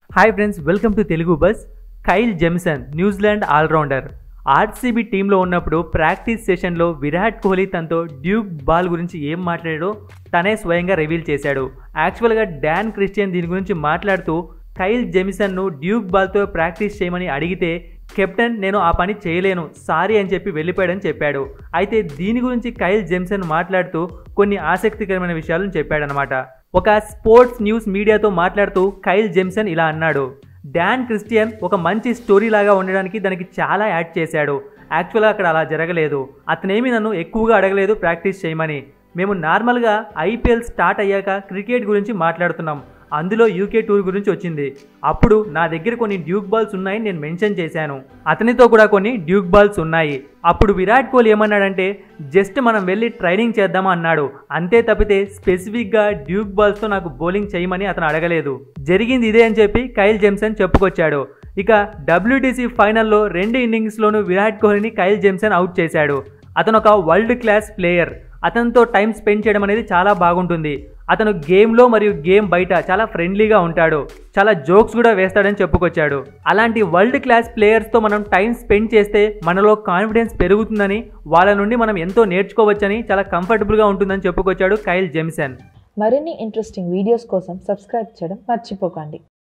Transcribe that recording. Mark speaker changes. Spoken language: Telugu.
Speaker 1: hi friends welcome to Telugu buzz Kyle Jamieson New Zealand allrounder RCB టీంలో ఉన్నప్పుడు ప్రాక్టీస్ సెషన్లో విరాట్ కోహ్లీ తనతో డ్యూక్ బాల్ గురించి ఏం మాట్లాడాడో తనే స్వయంగా రివీల్ చేశాడు యాక్చువల్గా డాన్ క్రిస్టియన్ దీని గురించి మాట్లాడుతూ కైల్ జెమిసన్ను డ్యూక్ బాల్తో ప్రాక్టీస్ చేయమని అడిగితే కెప్టెన్ నేను ఆ పని చేయలేను సారీ అని చెప్పి వెళ్ళిపోయాడని చెప్పాడు అయితే దీని గురించి కైల్ జెమ్సన్ మాట్లాడుతూ కొన్ని ఆసక్తికరమైన విషయాలను చెప్పాడనమాట ఒక స్పోర్ట్స్ న్యూస్ మీడియాతో మాట్లాడుతూ కైల్ జెమ్సన్ ఇలా అన్నాడు డాన్ క్రిస్టియన్ ఒక మంచి స్టోరీ లాగా ఉండడానికి దానికి చాలా యాడ్ చేశాడు యాక్చువల్గా అక్కడ అలా జరగలేదు అతనేమి నన్ను ఎక్కువగా అడగలేదు ప్రాక్టీస్ చేయమని మేము నార్మల్గా ఐపీఎల్ స్టార్ట్ అయ్యాక క్రికెట్ గురించి మాట్లాడుతున్నాం అందులో యూకే టూర్ గురించి వచ్చింది అప్పుడు నా దగ్గర కొన్ని డ్యూక్ బాల్స్ ఉన్నాయని నేను మెన్షన్ చేశాను అతనితో కూడా కొన్ని డ్యూక్ బాల్స్ ఉన్నాయి అప్పుడు విరాట్ కోహ్లీ ఏమన్నాడంటే జస్ట్ మనం వెళ్ళి ట్రైనింగ్ చేద్దామా అన్నాడు అంతే తప్పితే స్పెసిఫిక్గా డ్యూక్ బాల్స్తో నాకు బౌలింగ్ చేయమని అతను అడగలేదు జరిగింది ఇదే అని చెప్పి కైల్ జెమ్సన్ చెప్పుకొచ్చాడు ఇక డబ్ల్యూటీసీ ఫైనల్లో రెండు ఇన్నింగ్స్లోనూ విరాట్ కోహ్లీని కైల్ జెమ్సన్ అవుట్ చేశాడు అతను ఒక వరల్డ్ క్లాస్ ప్లేయర్ అతనితో టైం స్పెండ్ చేయడం అనేది చాలా బాగుంటుంది అతను గేమ్లో మరియు గేమ్ బయట చాలా ఫ్రెండ్లీగా ఉంటాడు చాలా జోక్స్ కూడా వేస్తాడని చెప్పుకొచ్చాడు అలాంటి వరల్డ్ క్లాస్ ప్లేయర్స్తో మనం టైం స్పెండ్ చేస్తే మనలో కాన్ఫిడెన్స్ పెరుగుతుందని వాళ్ళ నుండి మనం ఎంతో నేర్చుకోవచ్చని చాలా కంఫర్టబుల్గా ఉంటుందని చెప్పుకొచ్చాడు కైల్ జెమ్సన్
Speaker 2: మరిన్ని ఇంట్రెస్టింగ్ వీడియోస్ కోసం సబ్స్క్రైబ్ చేయడం మర్చిపోకండి